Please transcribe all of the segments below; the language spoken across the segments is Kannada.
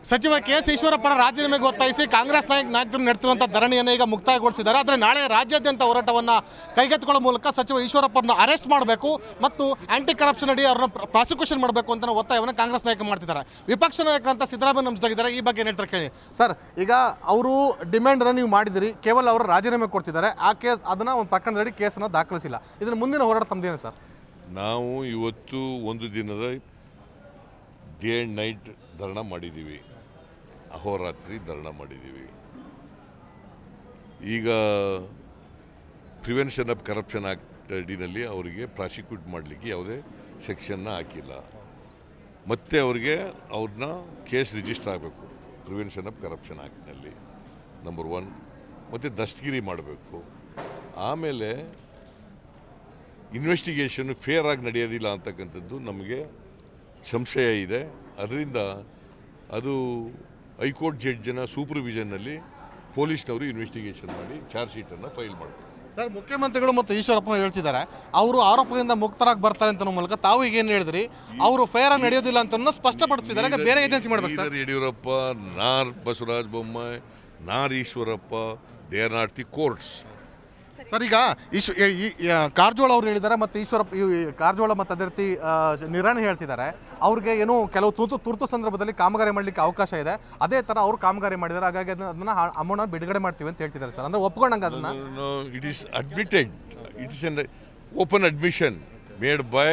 ಸಚಿವ ಕೆ ಎಸ್ ಈಶ್ವರಪ್ಪರ ರಾಜೀನಾಮೆಗೆ ಒತ್ತಾಯಿಸಿ ಕಾಂಗ್ರೆಸ್ ನಾಯಕ ನಾಯಕರು ನಡೆತಿರುವಂಥ ಧರಣಿಯನ್ನು ಈಗ ಮುಕ್ತಾಯಗೊಳಿಸಿದ್ದಾರೆ ಆದರೆ ನಾಳೆ ರಾಜ್ಯಾದ್ಯಂತ ಹೋರಾಟವನ್ನು ಕೈಗೆತ್ತಿಕೊಳ್ಳೋ ಮೂಲಕ ಸಚಿವ ಈಶ್ವರಪ್ಪರನ್ನ ಅರೆಸ್ಟ್ ಮಾಡಬೇಕು ಮತ್ತು ಆಂಟಿ ಕರಪ್ಷನ್ ಅಡಿ ಅವ್ರನ್ನ ಪ್ರಾಸಿಕ್ಯೂಷನ್ ಮಾಡಬೇಕು ಅಂತ ಒತ್ತಾಯವನ್ನು ಕಾಂಗ್ರೆಸ್ ನಾಯಕ ಮಾಡ್ತಿದ್ದಾರೆ ವಿಪಕ್ಷ ನಾಯಕರಂತ ಸಿದ್ದರಾಮಯ್ಯ ನಮ್ಮ ಜೊತೆಗಿದ್ದಾರೆ ಈ ಬಗ್ಗೆ ಏನು ಹೇಳ್ತಾರೆ ಕೇಳಿ ಸರ್ ಈಗ ಅವರು ಡಿಮ್ಯಾಂಡನ್ನು ನೀವು ಮಾಡಿದಿರಿ ಕೇವಲ ಅವರು ರಾಜೀನಾಮೆ ಕೊಡ್ತಿದ್ದಾರೆ ಆ ಕೇಸ್ ಅದನ್ನು ಒಂದು ಪ್ರಕರಣದಡಿ ಕೇಸನ್ನು ದಾಖಲಿಸಿಲ್ಲ ಇದರ ಮುಂದಿನ ಹೋರಾಟ ತಮ್ಮದೇನು ಸರ್ ನಾವು ಇವತ್ತು ಒಂದು ದಿನದ ಡೇ ಆ್ಯಂಡ್ ನೈಟ್ ಧರಣ ಮಾಡಿದ್ದೀವಿ ಅಹೋರಾತ್ರಿ ಧರಣ ಮಾಡಿದ್ದೀವಿ ಈಗ ಪ್ರಿವೆನ್ಷನ್ ಆಫ್ ಕರಪ್ಷನ್ ಆ್ಯಕ್ಟ್ ಅಡಿನಲ್ಲಿ ಅವರಿಗೆ ಪ್ರಾಸಿಕ್ಯೂಟ್ ಮಾಡಲಿಕ್ಕೆ ಯಾವುದೇ ಸೆಕ್ಷನ್ನ ಹಾಕಿಲ್ಲ ಮತ್ತೆ ಅವರಿಗೆ ಅವ್ರನ್ನ ಕೇಸ್ ರಿಜಿಸ್ಟರ್ ಆಗಬೇಕು ಪ್ರಿವೆನ್ಷನ್ ಆಫ್ ಕರಪ್ಷನ್ ಆ್ಯಕ್ಟ್ನಲ್ಲಿ ನಂಬರ್ ಒನ್ ಮತ್ತು ದಸ್ತಗಿರಿ ಮಾಡಬೇಕು ಆಮೇಲೆ ಇನ್ವೆಸ್ಟಿಗೇಷನ್ ಫೇರ್ ಆಗಿ ನಡೆಯೋದಿಲ್ಲ ಅಂತಕ್ಕಂಥದ್ದು ನಮಗೆ ಸಂಶಯ ಇದೆ ಅದರಿಂದ ಅದು ಹೈಕೋರ್ಟ್ ಜಡ್ಜನ ಸೂಪರ್ವಿಷನ್ನಲ್ಲಿ ಪೊಲೀಸ್ನವರು ಇನ್ವೆಸ್ಟಿಗೇಷನ್ ಮಾಡಿ ಚಾರ್ಜ್ ಶೀಟನ್ನು ಫೈಲ್ ಮಾಡಬೇಕು ಸರ್ ಮುಖ್ಯಮಂತ್ರಿಗಳು ಮತ್ತು ಈಶ್ವರಪ್ಪ ಹೇಳ್ತಿದ್ದಾರೆ ಅವರು ಆರೋಪದಿಂದ ಮುಕ್ತರಾಗಿ ಬರ್ತಾರೆ ಅಂತ ಅನ್ನೋ ಮೂಲಕ ತಾವು ಈಗ ಏನು ಹೇಳಿದ್ರಿ ಅವರು ಫೇರ್ ಆಗಿ ನಡೆಯೋದಿಲ್ಲ ಅಂತ ಸ್ಪಷ್ಟಪಡಿಸಿದ್ದಾರೆ ಈಗ ಬೇರೆ ಏಜೆನ್ಸಿ ಮಾಡ್ಬೇಕು ಸರ್ ಈಧರ್ ಯಡಿಯೂರಪ್ಪ ನಾರ್ Basavaraj Bommai nor Eshwarappa they are not the courts sir ಈಗ ಈಶ್ ಈ- ಈ- ಈ- ಕಾರಜೋಳ ಅವರು ಹೇಳಿದ್ದಾರೆ ಮತ್ತು ಈಶ್ವರಪ್ಪ ಈ ಈ ಕಾರಜೋಳ ಮತ್ತು ಅದೇ ರೀತಿ ಆ, ನಿರಾಣಿ ಹೇಳ್ತಿದ್ದಾರೆ ಅವ್ರಿಗೆ ಏನೋ ಕೆಲವು ತುರ್ತು ತುರ್ತು ಸಂದರ್ಭದಲ್ಲಿ ಕಾಮಗಾರಿ ಮಾಡಲಿಕ್ಕೆ ಅವಕಾಶ ಇದೆ ಅದೇ ಥರ ಅವರು ಕಾಮಗಾರಿ ಮಾಡಿದ್ದಾರೆ ಹಾಗಾಗಿ ಅದನ್ನ ಅದನ್ನ ಅಮೌಂಟ್ ಬಿಡುಗಡೆ ಮಾಡ್ತೀವಿ ಅಂತ ಹೇಳ್ತಿದ್ದಾರೆ ಸರ್ ಅಂದರೆ ಒಪ್ಕೊಂಡಂಗೆ ಅದನ್ನ no, it is admitted. It is an open admission made by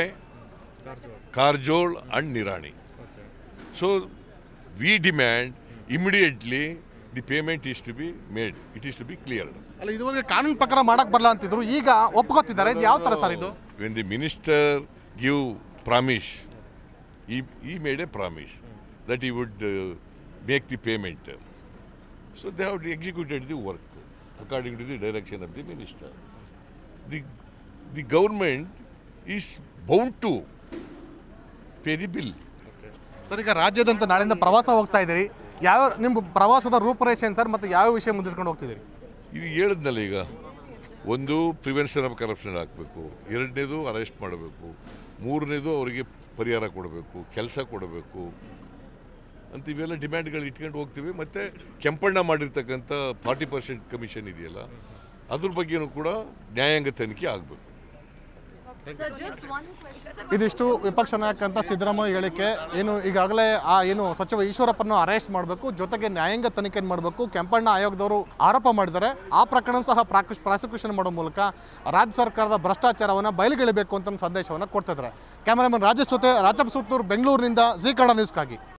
Karjol and Nirani. So we demand immediately the payment is to be made. It is to be cleared. ಅಲ್ಲ ಇದುವರೆಗೆ ಕಾನೂನು ಪ್ರಕಾರ ಮಾಡಕ್ ಬರಲ್ಲ ಅಂತಿದ್ರು ಈಗ ಒಪ್ಕೋತಿದ್ದಾರೆ ಇದು ಯಾವ ಥರ ಸರ್ ಇದು When the minister give promise, he, he made a promise that he would uh, make the payment. So they have executed the work according to the direction of the minister. The, the government is bound to pay the bill. Sir ಈಗ ರಾಜ್ಯದಂತ ನಾಳೆಯಿಂದ ಪ್ರವಾಸ ಹೋಗ್ತಾ ಇದ್ದೀರಿ ಯಾವ ನಿಮ್ಮ ಪ್ರವಾಸದ ರೂಪರೇಷೆ ಏನು ಸರ್ ಮತ್ತು ಯಾವ ವಿಷಯ ಮುಂದಿಟ್ಕೊಂಡು ಹೋಗ್ತಿದ್ದೀರಿ ಇದು ಹೇಳಿದ್ನಲ್ಲ ಈಗ ಒಂದು ಪ್ರಿವೆನ್ಷನ್ ಆಫ್ ಕರಪ್ಷನ್ ಹಾಕಬೇಕು ಎರಡನೇದು ಅರೆಸ್ಟ್ ಮಾಡಬೇಕು ಮೂರನೇದು ಅವರಿಗೆ ಪರಿಹಾರ ಕೊಡಬೇಕು ಕೆಲಸ ಕೊಡಬೇಕು ಅಂತ ಇವೆಲ್ಲ ಡಿಮ್ಯಾಂಡ್ಗಳು ಇಟ್ಕೊಂಡು ಹೋಗ್ತೀವಿ ಮತ್ತು ಕೆಂಪಣ್ಣ ಮಾಡಿರ್ತಕ್ಕಂಥ ಫಾರ್ಟಿ ಪರ್ಸೆಂಟ್ ಕಮಿಷನ್ ಇದೆಯಲ್ಲ ಅದ್ರ ಬಗ್ಗೆನೂ ಕೂಡ ನ್ಯಾಯಾಂಗ ತನಿಖೆ ಆಗಬೇಕು Sir, just one question. ಇದಿಷ್ಟು ವಿಪಕ್ಷ ನಾಯಕ ಅಂತ ಸಿದ್ದರಾಮಯ್ಯ ಹೇಳಿಕೆ ಏನು ಈಗಾಗಲೇ ಆ ಏನು ಸಚಿವ ಈಶ್ವರಪ್ಪನ ಅರೆಸ್ಟ್ ಮಾಡಬೇಕು ಜೊತೆಗೆ ನ್ಯಾಯಾಂಗ ತನಿಖೆ ಮಾಡಬೇಕು ಕೆಂಪಣ್ಣ ಆಯೋಗದವರು ಆರೋಪ ಮಾಡಿದ್ದಾರೆ ಆ ಪ್ರಕರಣ ಸಹ ಪ್ರಾಸಿಕ್ಯೂಷನ್ ಮಾಡೋ ಮೂಲಕ ರಾಜ್ಯ ಸರ್ಕಾರದ ಭ್ರಷ್ಟಾಚಾರವನ್ನು ಬಯಲಿಗೆಳಿಬೇಕು ಅಂತ ಒಂದು ಸಂದೇಶವನ್ನು ಕೊಡ್ತಿದ್ದಾರೆ ಕ್ಯಾಮರಾಮನ್ ರಾಜೇಶ್ ಜೊತೆ ರಾಜಪ್ಪ ಸುತ್ತೂರು ಬೆಂಗಳೂರಿನಿಂದ ಜಿ ಕನ್ನಡ ನ್ಯೂಸ್ಗಾಗಿ